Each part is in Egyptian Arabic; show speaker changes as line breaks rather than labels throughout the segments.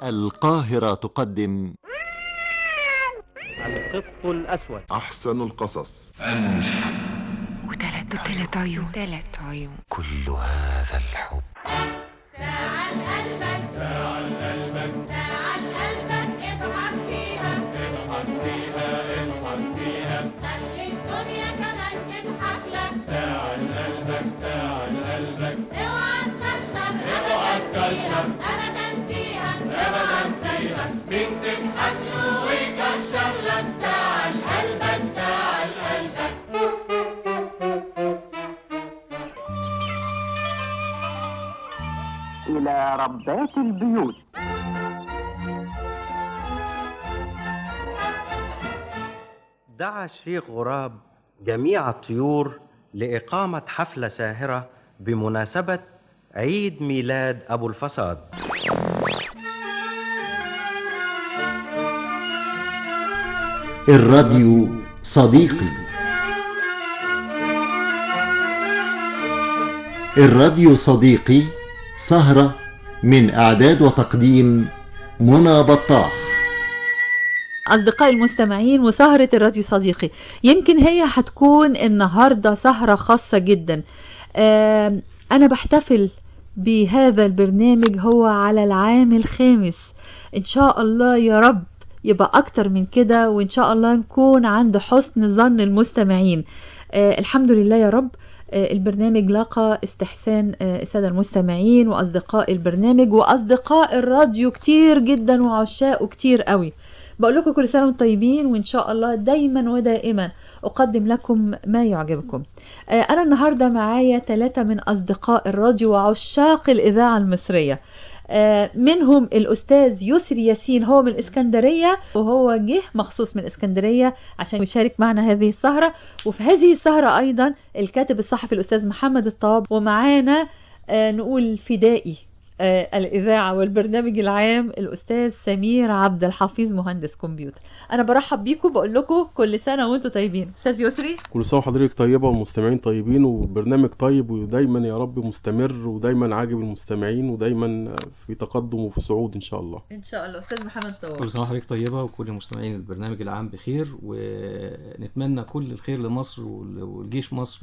القاهرة تقدم
القط الأسود
أحسن القصص
وثلاث وثلاث عيون وثلاث عيون
كل هذا الحب
ساعة لقلبك ساعة لقلبك ساعة لقلبك اضحك فيها اضحك فيها اضحك فيها خلي الدنيا كمان تضحك لك ساعة لقلبك ساعة لقلبك اوعى تكشف اوعى تكشف ابدا فيها اوعى تكشف مين تضحك له ويكشف لك ساعة لقلبك ساعة لقلبك
إلى ربات البيوت
دعا الشيخ غراب جميع الطيور لإقامة حفلة ساهرة بمناسبة عيد ميلاد أبو الفساد
الراديو صديقي الراديو صديقي سهرة من إعداد وتقديم منى بطاح
أصدقائي المستمعين وسهرة الراديو صديقي يمكن هي هتكون النهاردة سهرة خاصة جدا آم، أنا بحتفل بهذا البرنامج هو على العام الخامس إن شاء الله يا رب يبقى أكتر من كده وإن شاء الله نكون عند حسن ظن المستمعين آه الحمد لله يا رب آه، البرنامج لاقى استحسان آه، السادة المستمعين وأصدقاء البرنامج وأصدقاء الراديو كتير جدا وعشاقه كتير قوي بقول لكم كل سنة وانتم طيبين وإن شاء الله دايما ودائما أقدم لكم ما يعجبكم آه، أنا النهاردة معايا ثلاثة من أصدقاء الراديو وعشاق الإذاعة المصرية آه، منهم الأستاذ يسري ياسين هو من الإسكندرية وهو جه مخصوص من الإسكندرية عشان يشارك معنا هذه السهرة وفي هذه السهرة أيضا الكاتب الصحفي الأستاذ محمد الطاب ومعانا آه، نقول فدائي آه، الإذاعة والبرنامج العام الأستاذ سمير عبد الحفيظ مهندس كمبيوتر أنا برحب بيكم بقول لكم كل سنة وأنتم طيبين أستاذ يسري
كل سنة وحضرتك طيبة والمستمعين طيبين وبرنامج طيب ودايما يا رب مستمر ودايما عاجب المستمعين ودايما في تقدم وفي صعود إن شاء الله
إن شاء الله أستاذ محمد طوال
كل سنة وحضرتك طيبة وكل مستمعين البرنامج العام بخير ونتمنى كل الخير لمصر وال- والجيش مصر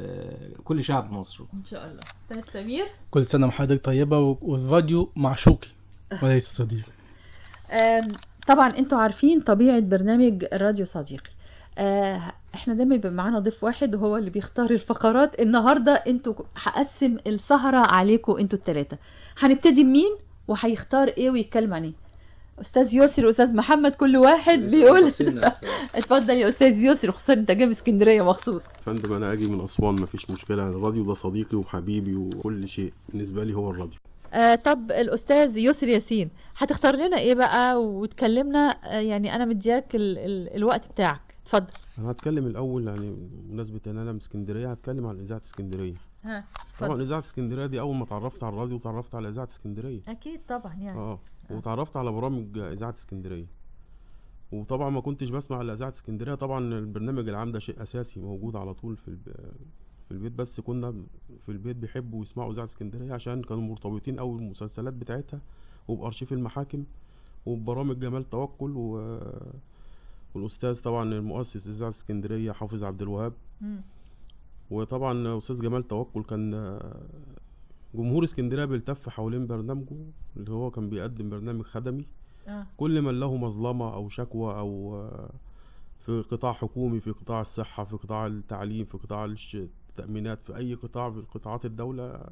وكل شعب مصر
إن شاء الله أستاذ سمير
كل سنة وحضرتك طيبة و- والراديو معشوقي وليس صديقي
آم، طبعا انتوا عارفين طبيعة برنامج الراديو صديقي آه، احنا دايما بيبقى معانا ضيف واحد وهو اللي بيختار الفقرات النهارده انتوا هقسم السهرة عليكم انتوا التلاتة هنبتدي بمين وهيختار ايه ويتكلم عن ايه استاذ يسري واستاذ محمد كل واحد بيقول اتفضل يا استاذ يسري خصوصا انت جاي من اسكندريه مخصوص
فندم أنا أجي من أسوان مفيش مشكلة الراديو ده صديقي وحبيبي وكل شيء بالنسبة لي هو الراديو
آه طب الاستاذ يسري ياسين هتختار لنا ايه بقى وتكلمنا آه يعني انا مدياك ال ال الوقت بتاعك اتفضل
أنا هتكلم الأول يعني بمناسبة إن أنا من اسكندرية هتكلم عن إذاعة اسكندرية
ها
طبعا
اتفضل
إذاعة اسكندرية دي أول ما اتعرفت على الراديو اتعرفت على إذاعة اسكندرية
اكيد طبعا يعني
اه واتعرفت على برامج اذاعه اسكندريه وطبعا ما كنتش بسمع الا اذاعه اسكندريه طبعا البرنامج العام ده شيء اساسي موجود على طول في الب... في البيت بس كنا في البيت بيحبوا يسمعوا اذاعه اسكندريه عشان كانوا مرتبطين قوي بالمسلسلات بتاعتها وبارشيف المحاكم وبرامج جمال توكل و... والاستاذ طبعا المؤسس اذاعه اسكندريه حافظ عبد الوهاب
مم.
وطبعا استاذ جمال توكل كان جمهور اسكندريه بيلتف حوالين برنامجه اللي هو كان بيقدم برنامج خدمي
اه
كل من له مظلمة أو شكوى أو آه، في قطاع حكومي في قطاع الصحة في قطاع التعليم في قطاع الش- التأمينات في أي قطاع في قطاعات الدولة آه،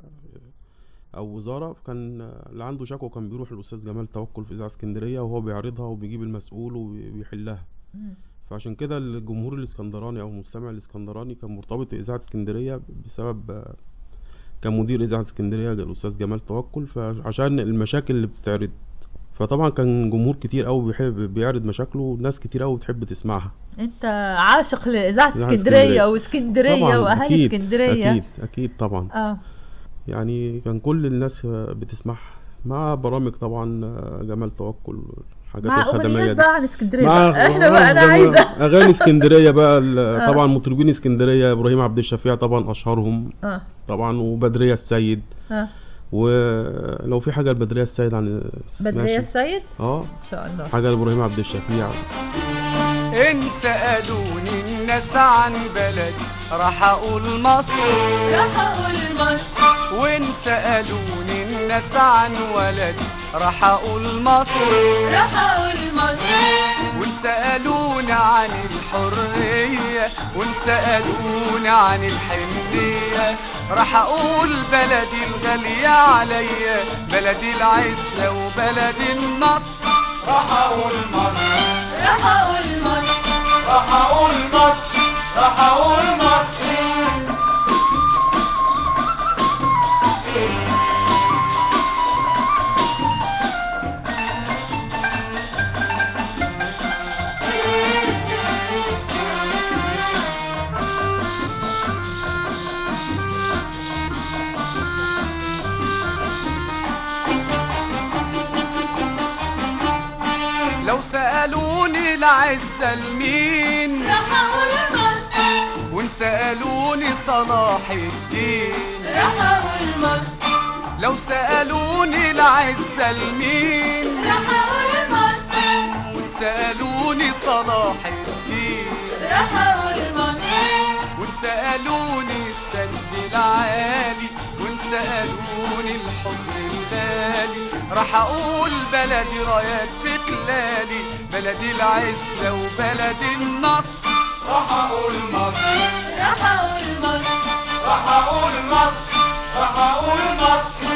أو وزارة كان آه، اللي عنده شكوى كان بيروح للأستاذ جمال توكل في إذاعة اسكندرية وهو بيعرضها وبيجيب المسؤول وبيحلها
مم.
فعشان كده الجمهور الاسكندراني أو المستمع الاسكندراني كان مرتبط بإذاعة اسكندرية بسبب آه، كان مدير إذاعة اسكندرية الأستاذ جمال توكل فعشان المشاكل اللي بتتعرض فطبعا كان جمهور كتير قوي بيحب بيعرض مشاكله وناس كتير قوي بتحب تسمعها
انت عاشق لاذاعه
إذاعة
اسكندريه
اسكندرية.
واسكندريه
طبعا
واهالي
اكيد
اسكندريه
اكيد اكيد طبعا
اه
يعني كان كل الناس بتسمعها مع برامج طبعا جمال توكل الحاجات
مع
الخدمية
اغنيات
دي
بقى عن اسكندريه
مع
بقى. احنا بقى انا
أغاني-
عايزه
اغاني اسكندريه بقى ال-
آه.
طبعا مطربين اسكندريه ابراهيم عبد الشفيع طبعا اشهرهم
اه
طبعا وبدريه السيد
اه
ولو في حاجه البدريه السيد عن
بدرية
ماشي.
السيد
اه
ان شاء الله
حاجه لابراهيم عبد الشفيع
إن سألوني الناس عن بلدي راح أقول مصر
راح أقول مصر
وإن سألوني الناس عن ولدي راح أقول مصر
راح أقول مصر
وإن سألوني عن الحرية وإن سألوني عن الحنية راح أقول بلدي الغالية عليا بلدي العزة وبلدي النصر راح أقول مصر
راح أقول مصر
راح أقول مصر راح أقول مصر لو سألوني العزة لمين
راح أقول مصر
وإن سألوني صلاح الدين
راح أقول مصر
لو سألوني العزة لمين
راح أقول مصر
وإن سألوني صلاح الدين
راح أقول مصر
وإن سألوني السد العالي وإن سألوني الحضن الغالي راح أقول بلدي رايات بتلالي بلدي العزة وبلدي النصر راح أقول مصر
راح أقول مصر
راح أقول مصر راح أقول مصر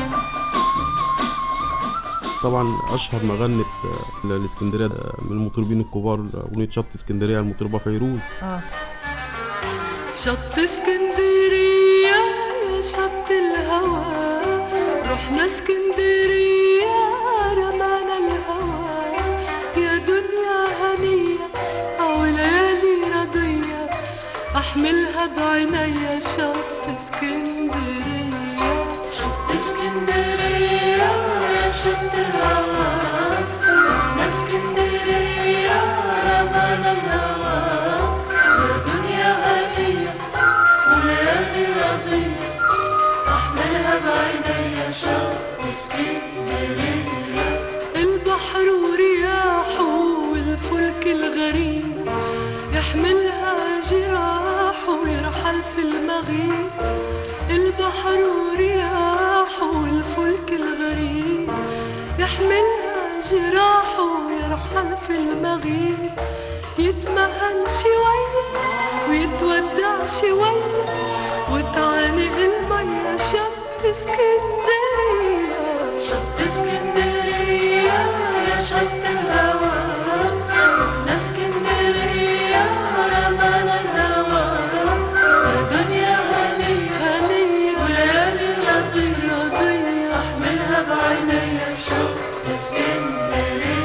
طبعا اشهر مغنة آه، الاسكندريه آه، من المطربين الكبار آه، اغنيه شط اسكندريه المطربه فيروز
اه
شط اسكندرية يا شط الهوى رحنا اسكندرية رمانا الهوى يا دنيا هنية أو ليالي رضية أحملها بعينيا شط اسكندرية شط اسكندرية يا شط الهوى رحنا اسكندرية رمانا الهوى يا دنيا هنية وليالي رضية أحملها بعينيا شوق اسكندرية البحر ورياحه والفلك الغريب يحملها جراحه ويرحل في المغيب البحر ورياحه والفلك الغريب يحملها جراحه ويرحل في المغيب يتمهل شوية ويتودع شوية وتعانق المية شط اسكندرية شط اسكندرية يا شط الهوى رحنا اسكندرية رمانا الهوى يا دنيا هنية هنية وليالي رضية رضية احملها بعينيا شط اسكندرية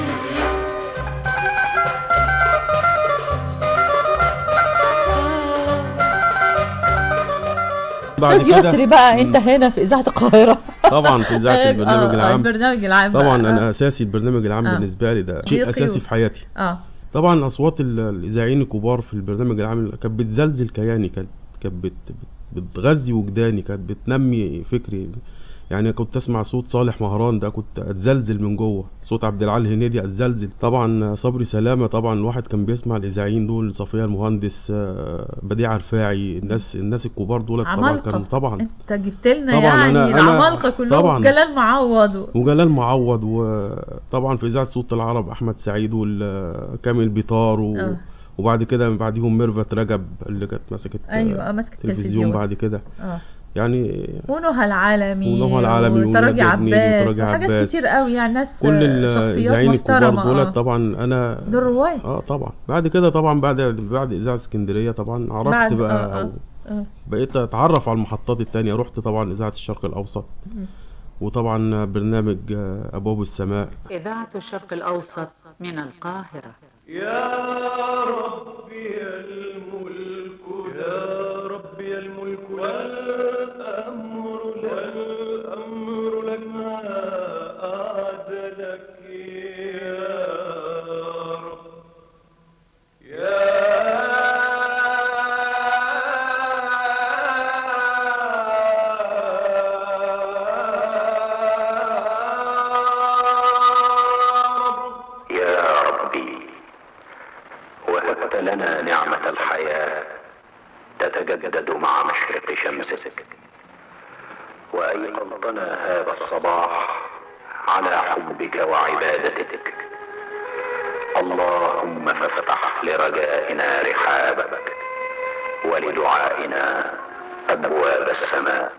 بعد
استاذ
كده
يسري بقى انت هنا في اذاعه القاهره
طبعا في اذاعه
آه،
البرنامج
آه،
العام
البرنامج العام
طبعا
بقى.
انا اساسي البرنامج العام
آه.
بالنسبه لي ده شيء
ضيقي
اساسي
و-
في حياتي
اه
طبعا اصوات ال- الاذاعيين الكبار في البرنامج العام كانت بتزلزل كياني كانت كانت بت- بت- بتغذي وجداني كانت بتنمي فكري يعني كنت اسمع صوت صالح مهران ده كنت اتزلزل من جوه صوت عبد العال هنيدي اتزلزل طبعا صبري سلامه طبعا الواحد كان بيسمع الاذاعيين دول صفيه المهندس آه، بديع رفاعي الناس الناس الكبار دول طبعا
عمالقة.
كانوا طبعا
انت جبت لنا
طبعاً
يعني
أنا- أنا-
العمالقه كلهم
طبعاً.
جلال معوض و...
وجلال معوض وطبعا في اذاعه صوت العرب احمد سعيد وكامل بيطار و...
آه.
وبعد كده من بعديهم ميرفت رجب اللي كانت مسكت
ايوه ماسك
تلفزيون
التلفزيون
بعد كده
اه
يعني
ونهى العالمي
ونهى العالمي
وتراجي
ونجاة بنيلي
عباس
وتراجي
وحاجات
عباس.
كتير قوي يعني ناس
كل
آه، شخصيات
الاذاعيين الكبار
محترمه
دولت
آه.
طبعا انا
دول رواد
اه طبعا بعد كده طبعا بعد بعد اذاعه اسكندريه طبعا عرفت
بعد-
بقى
آه، آه،
أو
آه.
بقيت اتعرف على المحطات التانية رحت طبعا اذاعه الشرق الاوسط
مم.
وطبعا برنامج آه، ابواب السماء
إذاعة الشرق الأوسط من القاهرة
يا ربي الملك يا ربي الملك والأمر والأمر لك ما أعدلك يا رب يا
لنا نعمة الحياة تتجدد مع مشرق شمسك وأيقظتنا هذا الصباح على حبك وعبادتك اللهم فافتح لرجائنا رحابك ولدعائنا أبواب السماء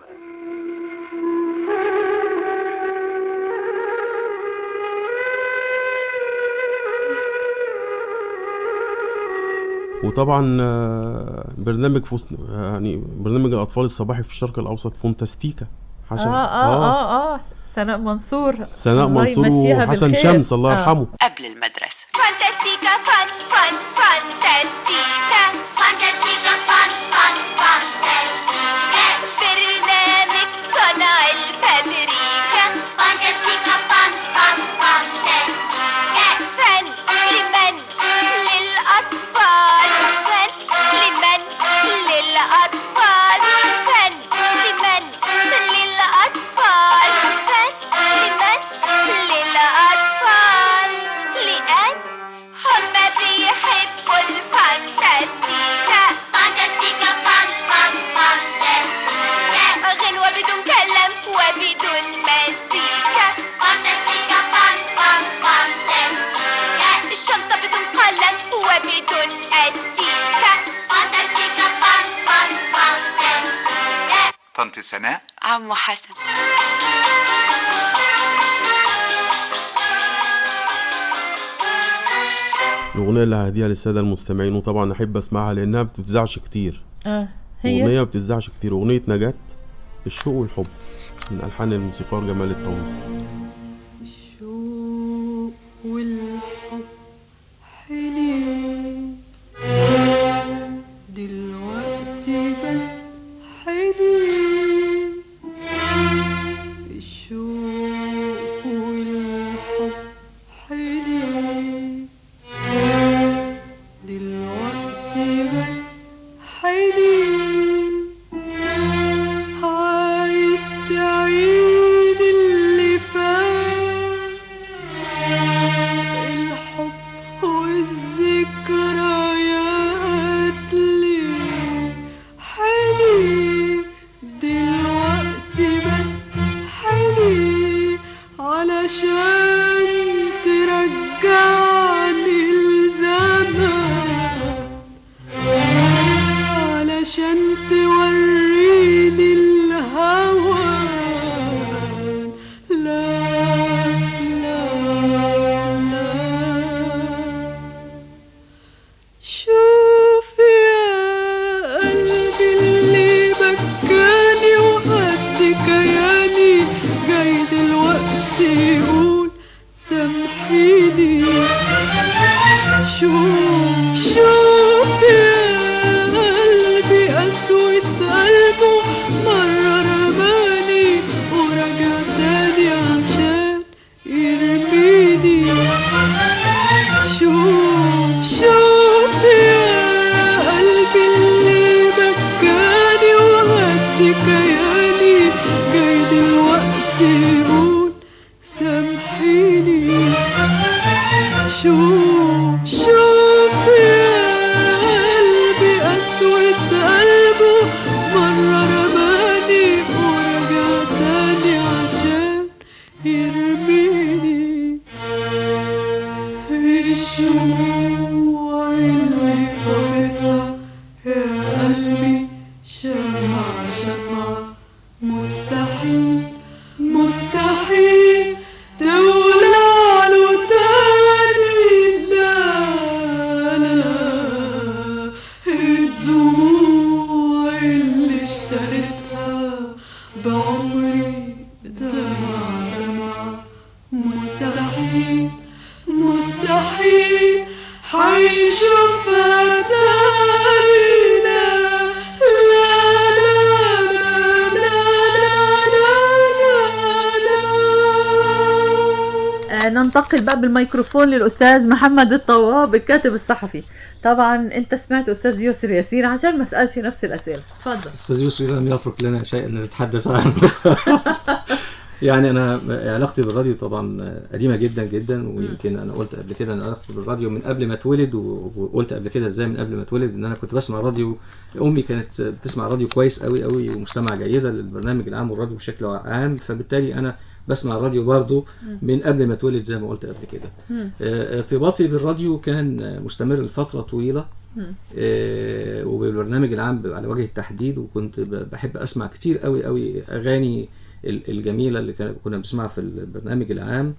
وطبعا آه، برنامج فوس يعني برنامج الاطفال الصباحي في الشرق الاوسط فونتاستيكا
اه اه اه اه سناء منصور
سناء
الله
منصور
يمسيها
وحسن
بالخير.
شمس الله
آه.
يرحمه
قبل المدرسة فانتاستيكا فان فان فانتاستيكا فانتاستيكا فان فان فانتاستيكا برنامج صنع الفابريكا فانتاستيكا فان فان فانتاستيكا فن لمن للأطفال فن لمن للأطفال فن لمن للأطفال فن لمن للأطفال لأن هم بيحبوا الفانتاستيكا فانتاستيكا فان فان فانتاستيكا غنوة بدون كلام وبدون مزيكا فانتاستيكا فان فان فانتاستيكا الشنطة بدون قلم وبدون أستيكا فانتاستيكا فان فان فانتاستيكا
طنط سناء
عمو حسن
الاغنيه اللي هديها للساده المستمعين وطبعا احب اسمعها لانها ما بتتذاعش كتير
اه هي
اغنيه ما بتتذاعش كتير اغنيه نجاة الشوق والحب من الحان الموسيقار جمال الطويل
الشوق والحب حليم دلوقتي بس حليم الشوق والحب حليم دلوقتي بس حليم عايز تعيد اللي فات الحب والذكريات ليه حلي دلوقتي بس حلي علشان ترجعني الزمان علشان توريني الهوى لا لا لا شوف يا قلبي اللي بكاني وقد كياني جاي دلوقتي يقول سامحيني شوف شوف يا قلبي قسوة قلبه مرة رماني ورجع تاني عشان يرميني شوف شوف يا قلبي اللي بكاني وهدي كياني جاي دلوقتي يقول سامحيني شوف شوف يا قلبي قسوة قلبه مرة رماني ورجع تاني عشان يرميني الشموع اللي طفتها يا قلبي شمع شمع مستحيل مستحيل تولع له تاني لا لا الدموع اللي اشتريتها بعمري دمع دمع مستحيل مستحيل حيشوفها تاني لا لا لا لا لا لا لا
آه، ننتقل بقى بالميكروفون للأستاذ محمد الطواب الكاتب الصحفي طبعا انت سمعت أستاذ يسر ياسين عشان ما اسألش نفس الأسئلة اتفضل
استاذ يسري لم يترك لنا شيئا نتحدث عنه يعني انا علاقتي بالراديو طبعا قديمه جدا جدا ويمكن انا قلت قبل كده انا علاقتي بالراديو من قبل ما اتولد و- وقلت قبل كده ازاي من قبل ما اتولد ان انا كنت بسمع راديو امي كانت بتسمع راديو كويس قوي قوي ومستمعه جيده للبرنامج العام والراديو بشكل عام فبالتالي انا بسمع الراديو برضه من قبل ما اتولد زي ما قلت قبل كده
مم.
آه، ارتباطي بالراديو كان مستمر لفتره طويله
مم.
آه، وبالبرنامج العام على وجه التحديد وكنت ب- بحب اسمع كتير قوي قوي اغاني ال- الجميله اللي كان- كنا بنسمعها في البرنامج العام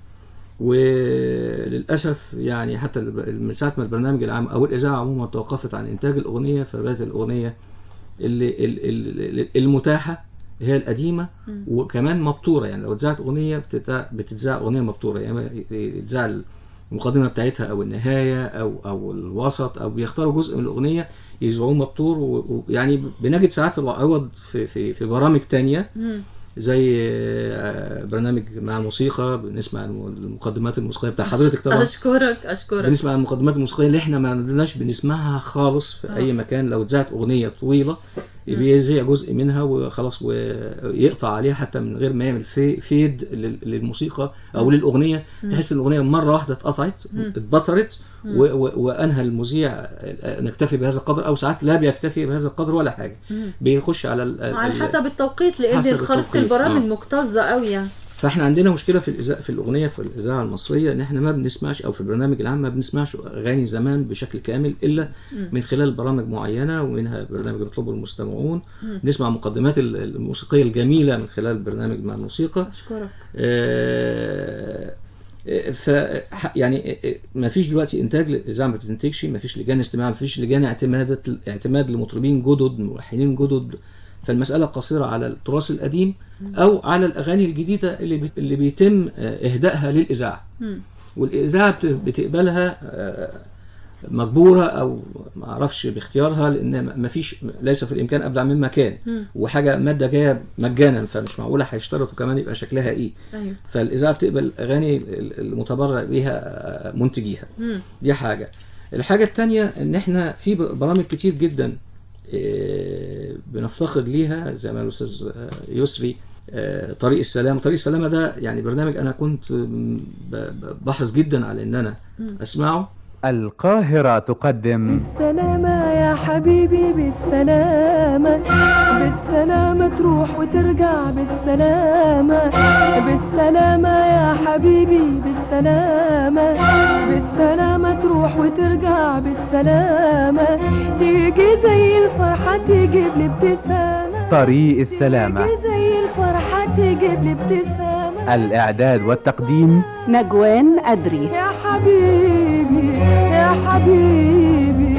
وللاسف يعني حتى الب- من ساعه ما البرنامج العام او الاذاعه عموما توقفت عن انتاج الاغنيه فبقت الاغنيه اللي ال- ال- ال- المتاحه هي القديمه
مم.
وكمان مبتوره يعني لو اتذاعت اغنيه بتتذاع بتتذاع اغنيه مبتوره يعني يتذاع المقدمه بتاعتها او النهايه او او الوسط او بيختاروا جزء من الاغنيه يذيعوه مبتور و- ويعني بنجد ساعات العوض في في في برامج تانية
مم.
زي آه، برنامج مع الموسيقى بنسمع المقدمات الموسيقيه بتاع حضرتك طبعا
اشكرك اشكرك
بنسمع المقدمات الموسيقيه اللي احنا ما عندناش بنسمعها خالص في
آه.
اي مكان لو اتذاعت اغنيه طويله بيذيع جزء منها وخلاص ويقطع عليها حتى من غير ما يعمل في فيد لل- للموسيقى او
مم.
للاغنيه
مم.
تحس ان الاغنيه مره واحده اتقطعت
مم.
اتبطرت
مم.
و- و- وانهى المذيع آه، نكتفي بهذا القدر او ساعات لا بيكتفي بهذا القدر ولا حاجه
مم.
بيخش على ال-
على
ال-
حسب التوقيت لان
حسب
خلط
التوقيت،
البرامج
آه.
مكتظه قوي يعني
فاحنا عندنا مشكله في الإذاعة في الاغنيه في الاذاعه المصريه ان احنا ما بنسمعش او في البرنامج العام ما بنسمعش اغاني زمان بشكل كامل الا
مم.
من خلال برامج معينه ومنها برنامج بيطلبه المستمعون
مم.
نسمع مقدمات ال- الموسيقيه الجميله من خلال برنامج مع الموسيقى
اشكرك
آه، آه، ف ح- يعني آه، آه، ما فيش دلوقتي انتاج الاذاعه ما بتنتجش ما فيش لجان استماع ما فيش لجان اعتماد اعتماد لمطربين جدد ملحنين جدد فالمساله قصيره على التراث القديم او على الاغاني الجديده اللي بت- اللي بيتم آه، اهدائها للاذاعه
مم.
والاذاعه بت- بتقبلها آه، مجبوره او ما اعرفش باختيارها لان ما فيش ليس في الامكان ابدع مما كان
مم.
وحاجه ماده جايه مجانا فمش معقوله هيشترطوا كمان يبقى شكلها ايه
ايوه
فالاذاعه بتقبل الاغاني المتبرع بها منتجيها
مم.
دي حاجه الحاجه الثانيه ان احنا في برامج كتير جدا آه، بنفتقد ليها زي ما الاستاذ آه، يسري آه، طريق السلام طريق السلامه ده يعني برنامج انا كنت م، ب- ب- بحرص جدا على ان انا
مم.
اسمعه
القاهرة تقدم
بالسلامة يا حبيبي بالسلامة بالسلامة تروح وترجع بالسلامة بالسلامة يا حبيبي بالسلامة بالسلامة تروح وترجع بالسلامة تيجي زي الفرحة تجيب لي ابتسامة
طريق السلامة
تيجي زي الفرحة تجيب لي ابتسامة
الإعداد والتقديم
نجوان أدري يا حبيبي يا حبيبي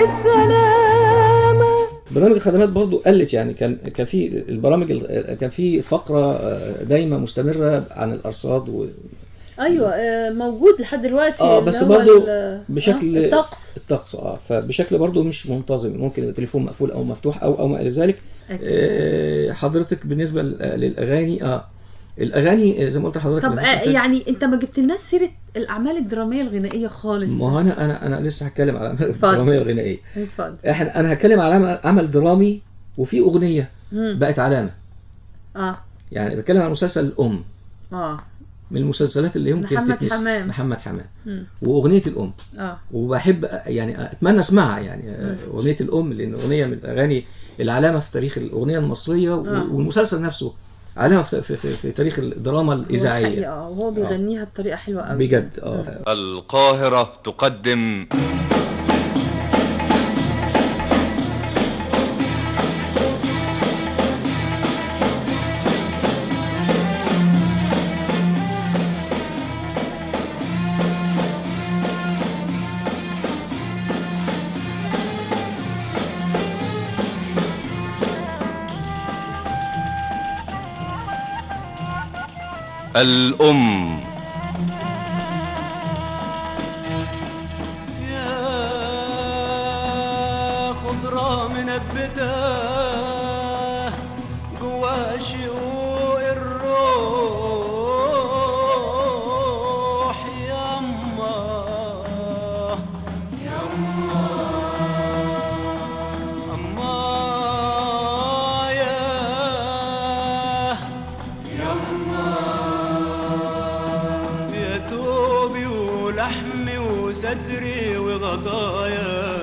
بالسلامة
برامج الخدمات برضو قلت يعني كان كان في البرامج ال- كان في فقره آه، دايما مستمره عن الارصاد و...
ايوه آه، موجود لحد دلوقتي
اه
اللي
بس
هو
برضو
ال-
بشكل
آه، الطقس
الطقس اه فبشكل برضو مش منتظم ممكن التليفون مقفول او مفتوح او او ما الى ذلك
أكيد.
آه حضرتك بالنسبه لل- للاغاني اه الاغاني آه، زي ما قلت لحضرتك
طب
مفيش
آه،
إنتاج.
يعني انت ما جبتلناش سيره الاعمال الدراميه الغنائيه خالص
ما هو انا انا انا لسه هتكلم على الأعمال
اتفضل.
الدراميه الغنائيه
اتفضل
احنا انا هتكلم على عمل, عمل درامي وفي اغنيه
مم.
بقت علامه
اه
يعني بتكلم عن مسلسل الام
اه
من المسلسلات اللي يمكن
محمد
تتنسي.
حمام.
محمد حمام
مم.
واغنيه الام
اه
وبحب يعني اتمنى اسمعها يعني
مم.
اغنيه الام لان اغنيه من الاغاني العلامه في تاريخ الاغنيه المصريه
آه.
والمسلسل نفسه علامه في, في, في, في تاريخ الدراما
هو
الاذاعيه
الحقيقة، آه، وهو بيغنيها بطريقه حلوه قوي
بجد اه
القاهرة تقدم الأم
يا خضرة منبتة جوا شقوق الروح يما يما أما يا يما لحمي وستري وغطايا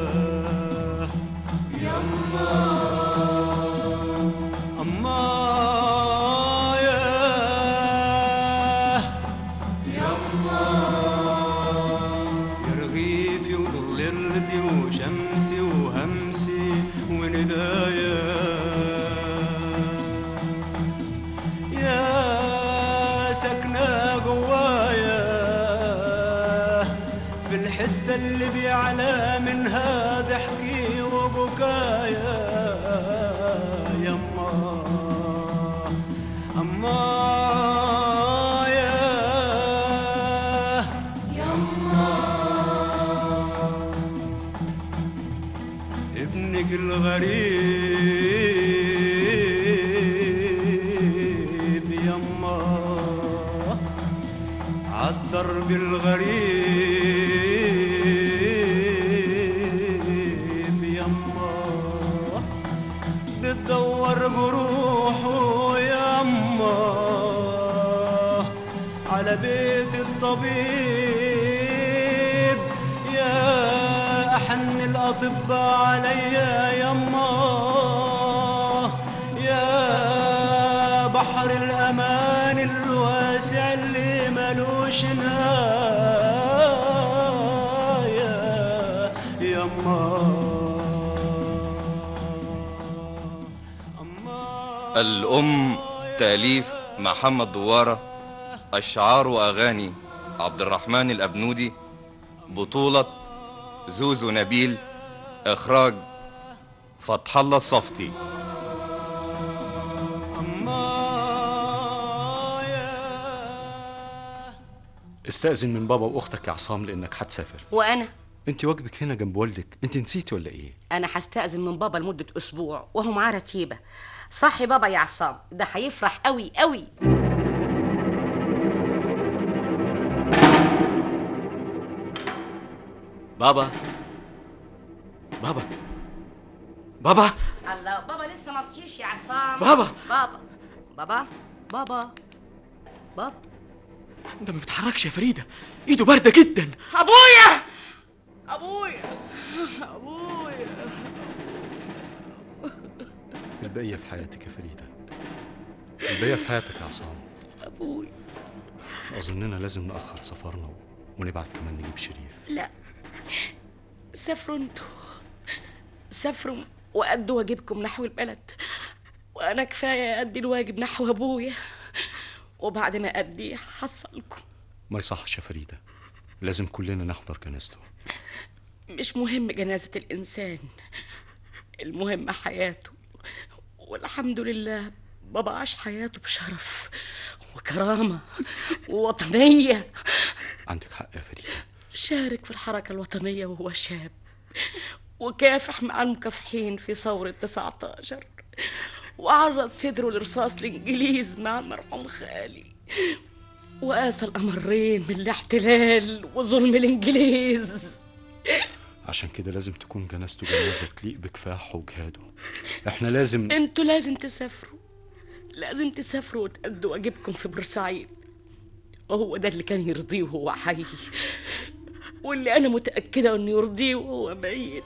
يما أما يا يما يا رغيفي وضللتي وشمسي وهمسي وندايا يا سكنة جوايا في الحتة اللي بيعلى منها ضحكي وبكايا يما أما يا يما ابنك الغريب يما عالدرب الغريب يما بتدور جروحه يما على بيت الطبيب يا أحن الأطباء عليا يما يا بحر الأمان الواسع اللي ملوش نهاية يما
الأم تأليف محمد دوارة أشعار وأغاني عبد الرحمن الأبنودي بطولة زوزو نبيل إخراج فتح الله الصفتي
استأذن من بابا وأختك يا عصام لأنك هتسافر
وانا
أنت واجبك هنا جنب والدك أنت نسيتي ولا إيه؟
انا هستأذن من بابا لمدة اسبوع وهو معاه رتيبة صح بابا يا عصام ده هيفرح قوي قوي
بابا بابا بابا
الله بابا لسه ما صحيش يا عصام
بابا.
بابا بابا بابا بابا
ده ما بيتحركش يا فريدة إيده باردة جدا
ابويا ابويا ابويا
البقية في حياتك يا فريدة البقية في حياتك يا عصام
ابويا
أظننا لازم نأخر سفرنا ونبعت كمان نجيب شريف
لا سافروا انتوا سافروا وأدوا واجبكم نحو البلد وأنا كفاية أدي الواجب نحو أبويا وبعد ما أدي حصلكم
ما يصحش يا فريدة لازم كلنا نحضر جنازته
مش مهم جنازة الإنسان المهم حياته والحمد لله بابا عاش حياته بشرف وكرامة ووطنية
عندك حق يا فريدة
شارك في الحركة الوطنية وهو شاب وكافح مع المكافحين في ثورة 19 وعرض صدره لرصاص الإنجليز مع المرحوم خالي وقاس الأمرين من الاحتلال وظلم الإنجليز
عشان كده لازم تكون جنازته جنازة تليق بكفاحه وجهاده احنا لازم
انتوا لازم تسافروا لازم تسافروا وتأدوا واجبكم في بورسعيد وهو ده اللي كان يرضيه وهو حي واللي أنا متأكدة إنه يرضيه وهو ميت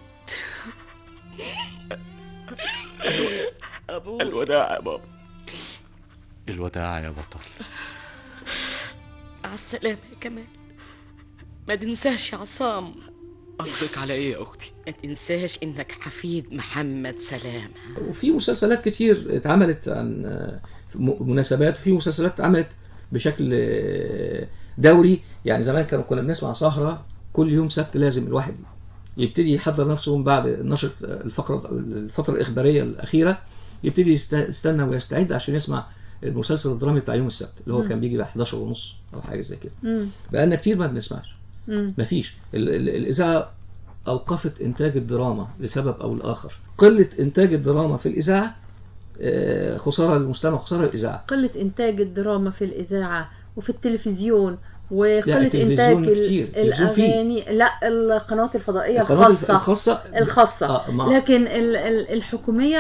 أبوي
الوداع يا بابا الوداع يا بطل
على السلامة يا كمال ما تنساش يا عصام
قصدك على ايه يا اختي
ما تنساش انك حفيد محمد سلامة
وفي مسلسلات كتير اتعملت عن آه، م- مناسبات وفي مسلسلات اتعملت بشكل آه، دوري يعني زمان كانوا كنا بنسمع سهرة كل يوم سبت لازم الواحد يبتدي يحضر نفسه من بعد نشرة الفقرة الفترة الإخبارية الأخيرة يبتدي يست- يستنى ويستعد عشان يسمع المسلسل الدرامي بتاع يوم السبت اللي هو
مم.
كان بيجي ب 11 ونص أو حاجة زي كده
مم.
بقالنا كتير ما بنسمعش
مم.
مفيش ال- ال- الإذاعة أوقفت إنتاج الدراما لسبب أو لآخر قلة إنتاج الدراما في الإذاعة آه، خسارة للمستمع خسارة للإذاعة
قلة إنتاج الدراما في الإذاعة وفي التلفزيون
لا،
وقلة
التلفزيون
إنتاج ال-
كتير، التلفزيون فيه.
الأغاني لا القنوات الفضائية
القنوات
الخاصة
الخاصة
الخاصة
آه، ما-
لكن ال- ال- الحكومية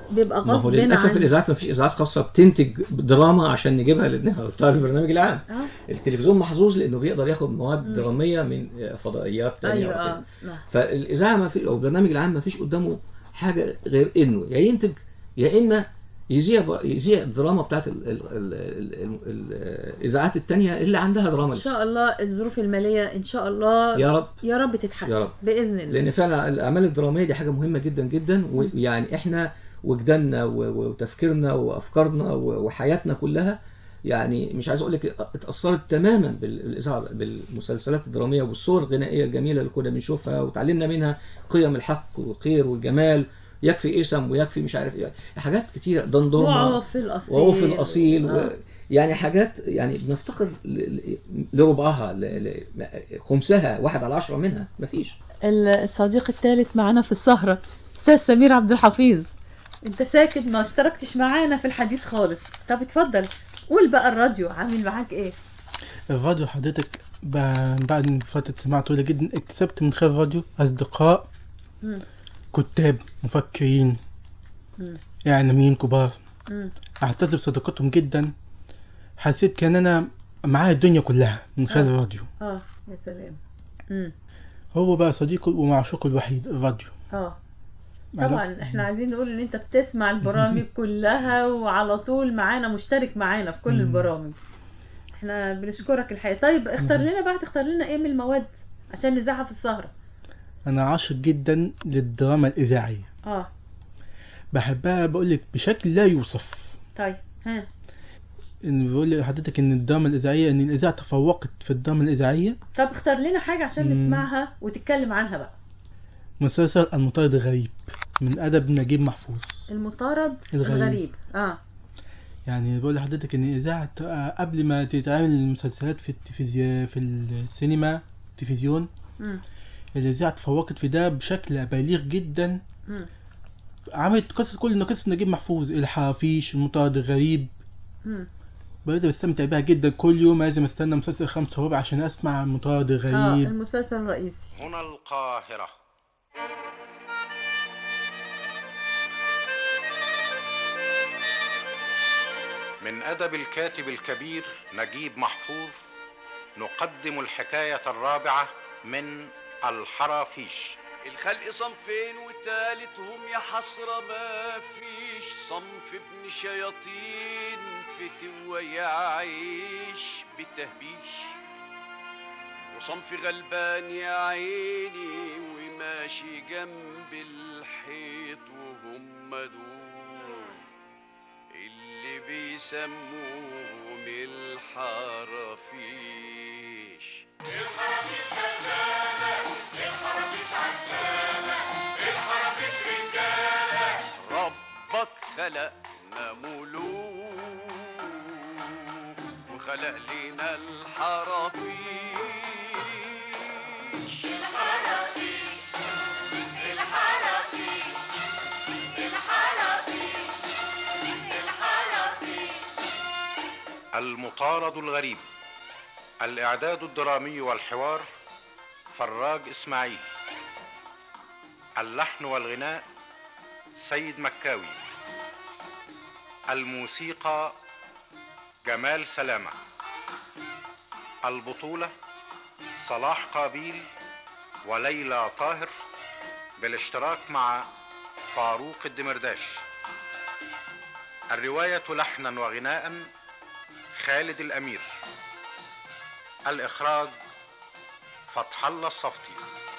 بيبقى
ما هو
غصب
للاسف
عن-
الاذاعات ما فيش اذاعات خاصه بتنتج دراما عشان نجيبها لانها بتاع البرنامج العام
اه
التلفزيون محظوظ لانه بيقدر ياخد مواد
مم.
دراميه من فضائيات تانية
ايوه
وكده.
اه نعم.
فالاذاعه ما في او البرنامج العام ما فيش قدامه حاجه غير انه يا ينتج يا اما يذيع يذيع الدراما بتاعت ال- ال- ال- ال- ال- ال- الاذاعات التانية اللي عندها دراما
ان
لسه
شاء الله الظروف الماليه ان شاء الله
يا رب.
يا رب تتحسن
يا رب.
باذن الله
لان فعلا الاعمال الدراميه دي حاجه مهمه جدا جدا ويعني احنا وجداننا و- و- وتفكيرنا وافكارنا و- وحياتنا كلها يعني مش عايز اقول لك اتاثرت تماما بالاذاعه بالمسلسلات الدراميه والصور الغنائيه الجميله اللي كنا بنشوفها وتعلمنا منها قيم الحق والخير والجمال يكفي اسم ويكفي مش عارف ايه حاجات كتيره دندورما
وعوف الأصيل.
وعوف الاصيل
آه.
و... يعني حاجات يعني بنفتقر ل- ل- لربعها ل... ل... خمسها واحد على عشرة منها مفيش
الصديق الثالث معانا في السهرة أستاذ سمير عبد الحفيظ أنت ساكت ما اشتركتش معانا في الحديث خالص طب اتفضل قول بقى الراديو عامل معاك إيه
الراديو حضرتك ب- بعد فترة سماع طويلة جدا اكتسبت من خلال الراديو أصدقاء
مم.
كتاب مفكرين
مم.
إعلاميين كبار
مم.
أعتز بصداقتهم جدا حسيت كأن أنا معايا الدنيا كلها من خلال
آه.
الراديو
اه يا سلام مم.
هو بقى صديقي ومعشوقي الوحيد الراديو
اه
معلوم.
طبعا احنا عايزين نقول ان انت بتسمع البرامج كلها وعلى طول معانا مشترك معانا في كل
مم.
البرامج احنا بنشكرك الحقيقة طيب اختار لنا بقى تختار لنا ايه من المواد عشان نذاعها في السهرة
أنا عاشق جدا للدراما الإذاعية
اه
بحبها بقولك بشكل لا يوصف
طيب ها
إن بقول لحضرتك إن الدراما الإذاعية إن الإذاعة تفوقت في الدراما الإذاعية
طب اختار لنا حاجة عشان
مم.
نسمعها وتتكلم عنها بقى
مسلسل المطارد الغريب من أدب نجيب محفوظ
المطارد
الغريب.
الغريب اه
يعني بقول لحضرتك ان اذاعه آه، قبل ما تتعمل المسلسلات في التلفزيون في السينما التلفزيون
مم.
الاذاعه تفوقت في ده بشكل بليغ جدا
مم.
عملت قصص كل قصص نجيب محفوظ الحرافيش المطارد الغريب
مم.
بقيت بستمتع بيها جدا كل يوم لازم استنى مسلسل خمسة وربع عشان اسمع المطارد
اه
الغريب
المسلسل الرئيسي
هنا القاهرة من أدب الكاتب الكبير نجيب محفوظ نقدم الحكاية الرابعة من الحرافيش
الخلق صنفين وتالتهم يا حسرة ما فيش صنف ابن شياطين فتوى يعيش بتهبيش وصنف غلبان يا عيني وماشي جنب الحيط وهم دول اللي بيسموهم الحرافيش الحرافيش رجالة الحرافيش عجالة الحرافيش رجالة ربك خلقنا ملوك وخلق لنا الحرافيش
الحرافيش الحرافيش الحرافيش الحرافيش
المطارد الغريب الإعداد الدرامي والحوار فراج إسماعيل اللحن والغناء سيد مكاوي الموسيقى جمال سلامة البطولة صلاح قابيل وليلى طاهر بالاشتراك مع فاروق الدمرداش الرواية لحنا وغناء خالد الأمير الإخراج فتح الله الصفتي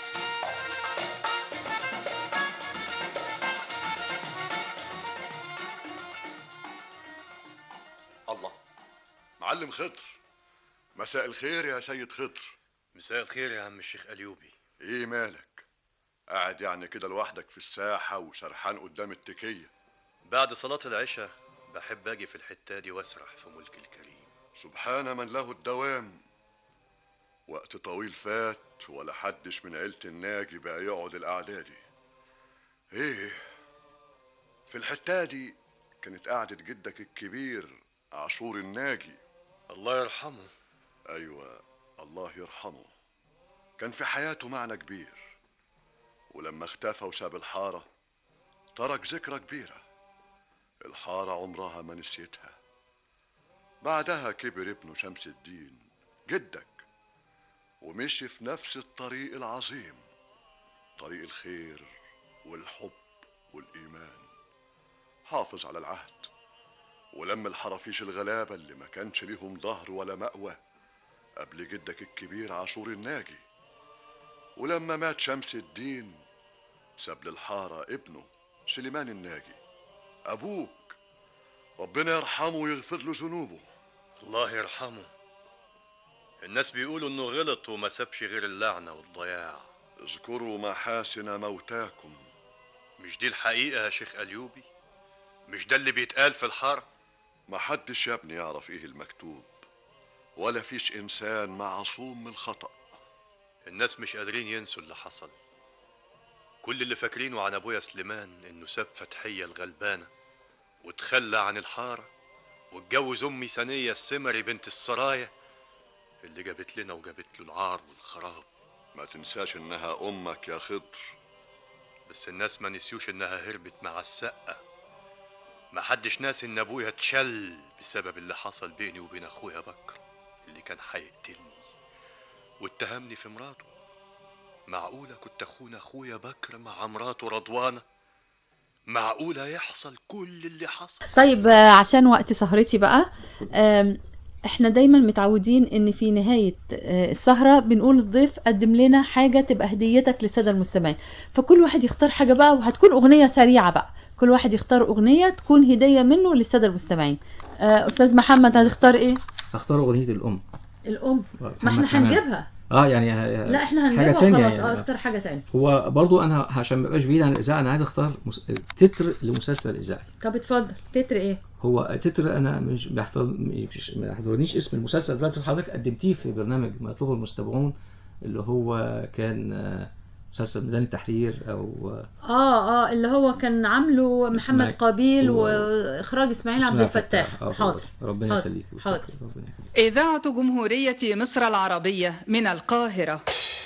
الله معلم خضر مساء الخير يا سيد خضر
مساء الخير يا عم الشيخ أليوبي
ايه مالك قاعد يعني كده لوحدك في الساحة وسرحان قدام التكية
بعد صلاة العشاء بحب أجي في الحتة دي وأسرح في ملك الكريم
سبحان من له الدوام وقت طويل فات ولا حدش من عيلة الناجي بقى يقعد القعدة دي ايه في الحتة دي كانت قعدة جدك الكبير عاشور الناجي
الله يرحمه
ايوه الله يرحمه كان في حياته معنى كبير ولما اختفى وساب الحارة ترك ذكرى كبيرة الحارة عمرها ما نسيتها بعدها كبر ابنه شمس الدين جدك ومشي في نفس الطريق العظيم طريق الخير والحب والإيمان حافظ على العهد ولم الحرافيش الغلابة اللي ما كانش ليهم ظهر ولا مأوى قبل جدك الكبير عاشور الناجي ولما مات شمس الدين ساب للحارة ابنه سليمان الناجي أبوك ربنا يرحمه ويغفر له ذنوبه
الله يرحمه الناس بيقولوا انه غلط وما سابش غير اللعنة والضياع
اذكروا محاسن موتاكم
مش دي الحقيقة يا شيخ أليوبي مش ده اللي بيتقال في الحارة
محدش يا ابني يعرف ايه المكتوب ولا فيش انسان معصوم من الخطأ
الناس مش قادرين ينسوا اللي حصل كل اللي فاكرينه عن ابويا سليمان انه ساب فتحية الغلبانة وتخلى عن الحارة واتجوز امي سنية السمري بنت السرايا اللي جابت لنا وجابت له العار والخراب
ما تنساش انها امك يا خضر
بس الناس ما نسيوش انها هربت مع السقة ما حدش ناسي ان ابويا اتشل بسبب اللي حصل بيني وبين اخويا بكر اللي كان هيقتلني واتهمني في مراته معقولة كنت اخونا اخويا بكر مع مراته رضوانة معقولة يحصل كل اللي حصل
طيب آه، عشان وقت سهرتي بقى آم، احنا دايما متعودين ان في نهاية آه، السهرة بنقول للضيف قدم لنا حاجة تبقى هديتك للسادة المستمعين فكل واحد يختار حاجة بقى وهتكون اغنية سريعة بقى كل واحد يختار اغنية تكون هدية منه للسادة المستمعين آه، استاذ محمد هتختار ايه
اختار اغنيه الام
الام
آه،
ما احنا
محمد حماد.
هنجيبها
اه يعني ه-
لا احنا
حاجه
هنجيبها
تانية
خلاص اه
يعني
اختار حاجة تانية
هو برضو انا عشان ما ابقاش بعيد عن الاذاعه انا عايز اختار مس... تتر لمسلسل اذاعي
طب اتفضل تتر ايه
هو تتر انا مش بيحضر مش ما يحضرنيش اسم المسلسل دلوقتي حضرتك قدمتيه في برنامج ما يطلبه المستمعون اللي هو كان آه، مسلسل ميدان التحرير او آه،
اه اه اللي هو كان عامله محمد
اسماعيل.
قابيل
و-
واخراج اسماعيل عبد
اسمها
الفتاح
آه،
حاضر
ربنا
حاضر.
يخليك
حاضر
ربنا يخليك
إذاعة جمهورية مصر العربية من القاهرة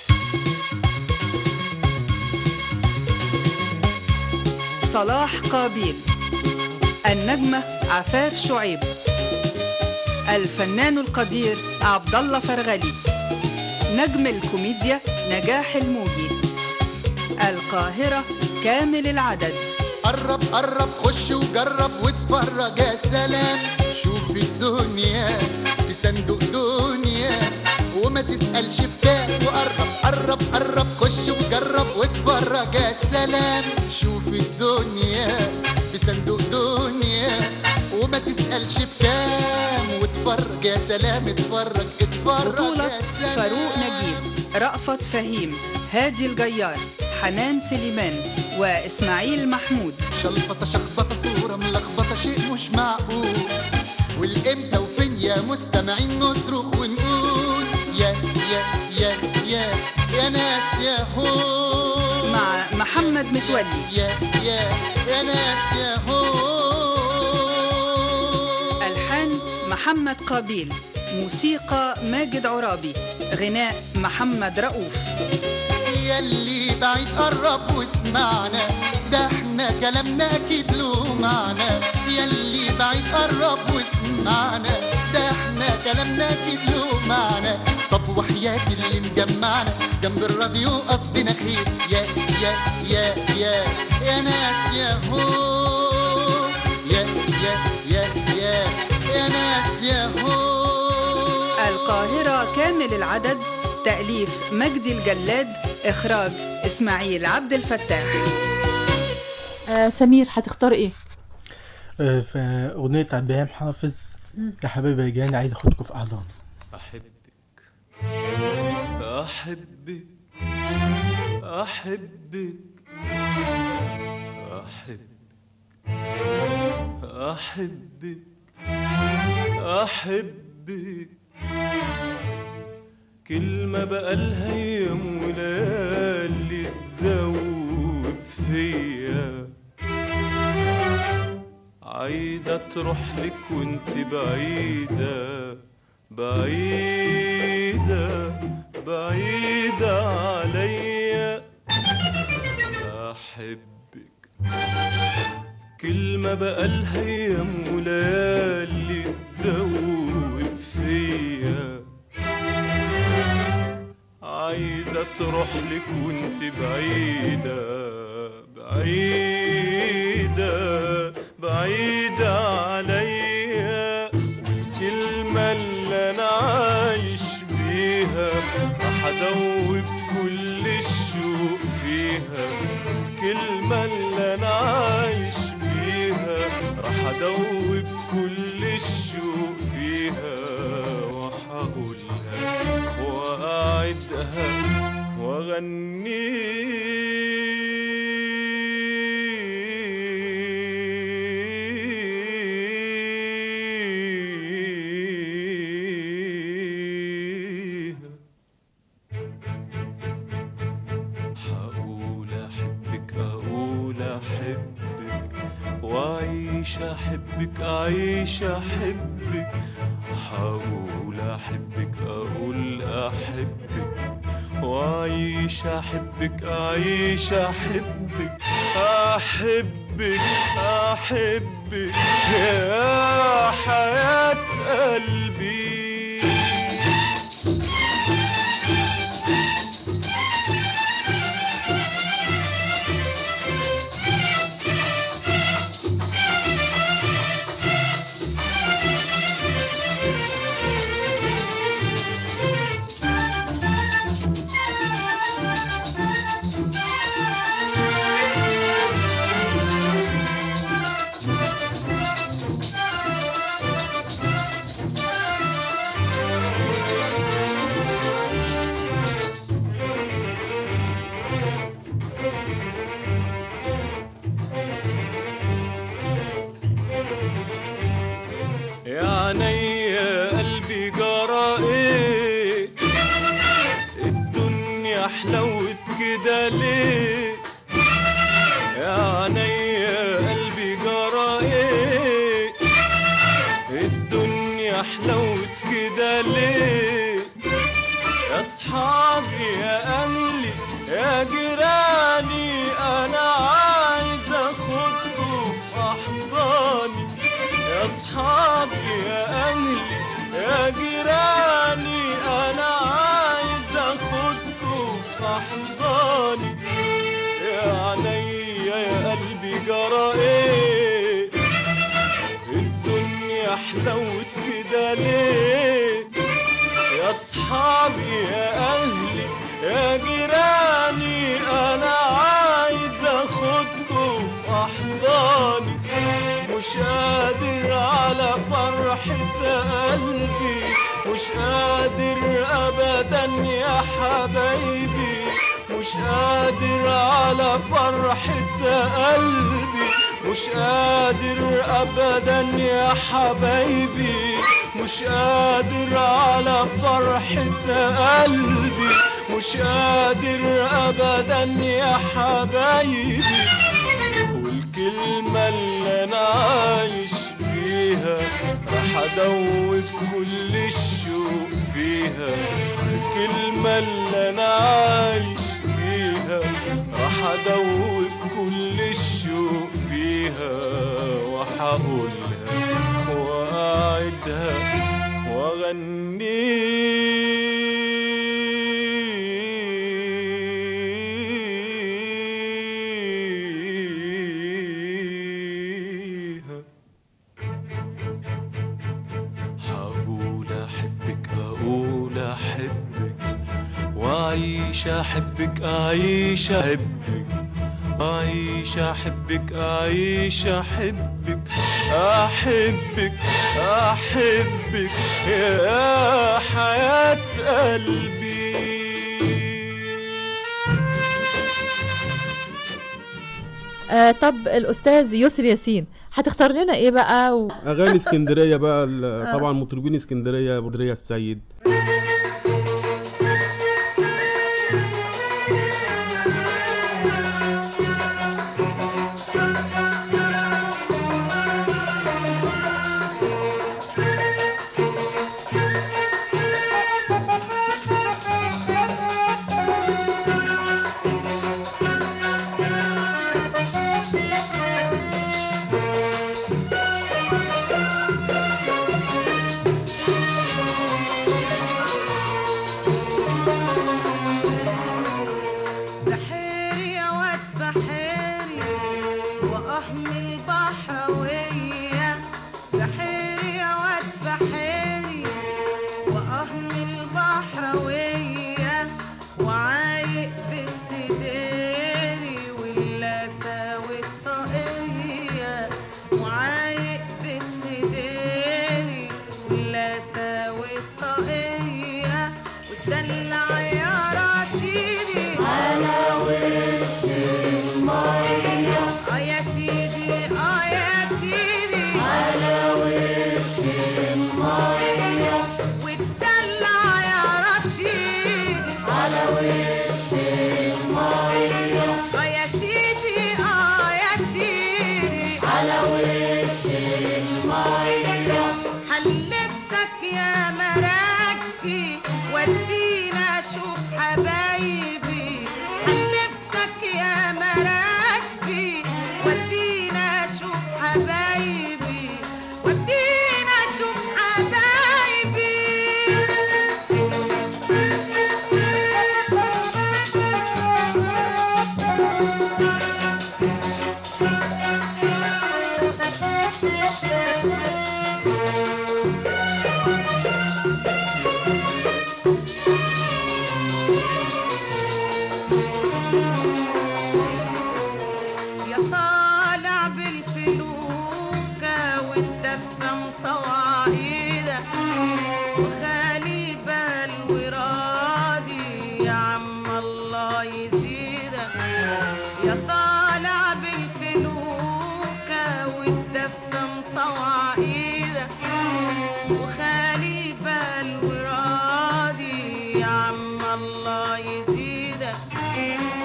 صلاح قابيل النجمة عفاف شعيب الفنان القدير عبد الله فرغلي نجم الكوميديا نجاح الموجي القاهرة كامل العدد
قرب قرب خش وجرب واتفرج يا سلام شوف الدنيا في صندوق دنيا وما تسألش بكام وقرب قرب قرب خش وجرب واتفرج يا سلام شوف الدنيا في صندوق دنيا وما تسألش بكام واتفرج يا سلام اتفرج اتفرج
بطولة
يا سلام
فاروق نجيب رأفت فهيم هادي الجيار حنان سليمان وإسماعيل محمود
شلفطة شخبطة صورة ملخبطة شيء مش معقول والامتى وفين يا مستمعين نصرخ ونقول يا يا يا يا يا ناس يا هو
مع محمد متولي
يا يا يا ناس يا هو
ألحان محمد قابيل موسيقى ماجد عرابي غناء محمد رؤوف
ياللي بعيد قرب واسمعنا ده احنا كلامنا اكيد له معنى ياللي بعيد قرب واسمعنا ده احنا كلامنا اكيد له معنى طب وحياة اللي مجمعنا جنب الراديو قصدنا خير يا يا يا يا يا ناس يا هو يا يا يا يا يا ناس يا هو
القاهرة كامل العدد تأليف مجدي الجلاد إخراج إسماعيل عبد الفتاح
آه سمير هتختار ايه
آه، في أغنية عبد البيان حافظ
مم.
يا حبيبي يا جاني عايز أخدكم في أحضان
أحبك أحبك أحبك أحبك أحبك أحبك كلمة بقالها أيام وليالي تدوب فيا عايزة تروح لك وانت بعيدة بعيدة بعيدة عليا أحبك كلمة بقى الهيام وليالي تدوب فيا عايزة تروح لك وانت بعيدة بعيدة بعيدة عليا والكلمة اللي أنا عايش بيها راح أدوب كل الشوق فيها الكلمة اللي أنا عايش بيها راح أدوب كل الشوق فيها وهقولها وأعدها وأغنيها هقول أحبك أقول أحبك وأعيش أحبك أعيش أحبك هقول أحبك أقول أحبك وأعيش أحبك أعيش أحبك أحبك أحبك يا حياة قلبي يا عيني قلبي جرى ايه الدنيا حلوت كده ليه يا عيني قلبي جرى ايه الدنيا حلوت كده ليه يا اصحابي يا اهلي يا جيراني انا عايز اخدكم في احضاني يا اصحابي يا اهلي يا جيراني انا عايز اخدكم في احضاني يا عينيا يا قلبي جرى ايه الدنيا حلوت كده ليه يا اصحابي يا اهلي يا جيراني انا عايز اخدكم في احضاني مش قادر على فرحة قلبي مش قادر ابدا يا حبايبي مش قادر على فرحة قلبي مش قادر ابدا يا حبايبي مش قادر على فرحة قلبي مش قادر ابدا يا حبايبي والكلمة اللي انا عايش بيها راح ادوب كل الشوق فيها الكلمة اللي انا عايش بيها راح ادوب كل الشوق فيها وهقولها واعدها واغنيها هقول احبك اقول احبك واعيش احبك اعيش احبك أعيش أحبك أعيش أحبك أحبك أحبك يا حياة قلبي
آه طب الأستاذ يسري ياسين هتختار لنا إيه بقى و...
اغاني اسكندريه بقى ال- طبعا مطربين اسكندريه بدريه السيد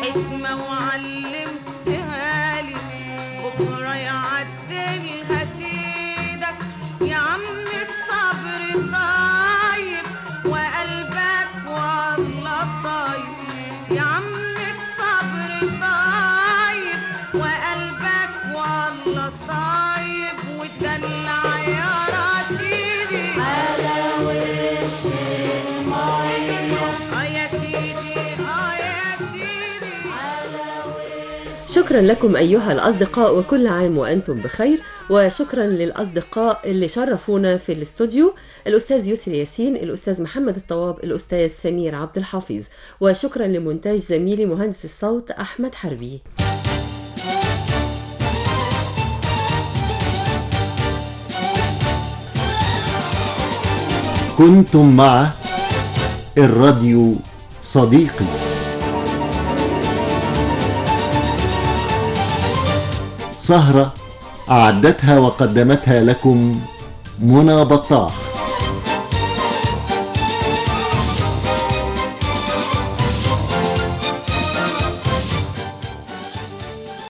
حكمة وعلمتها لي بكرة يعدلها سيدك يا عم الصبر طيب وقلبك والله طيب يا عم الصبر طيب وقلبك والله طيب وتدلع يا رشيدي على وش المية اه يا سيدي اه يا سيدي على
شكرا لكم أيها الأصدقاء وكل عام وأنتم بخير وشكرا للأصدقاء اللي شرفونا في الاستوديو الأستاذ يسري ياسين الأستاذ محمد الطواب الأستاذ سمير عبد الحفيظ وشكرا لمونتاج زميلي مهندس الصوت أحمد حربي
كنتم مع الراديو صديقي سهرة أعدتها وقدمتها لكم منى بطاح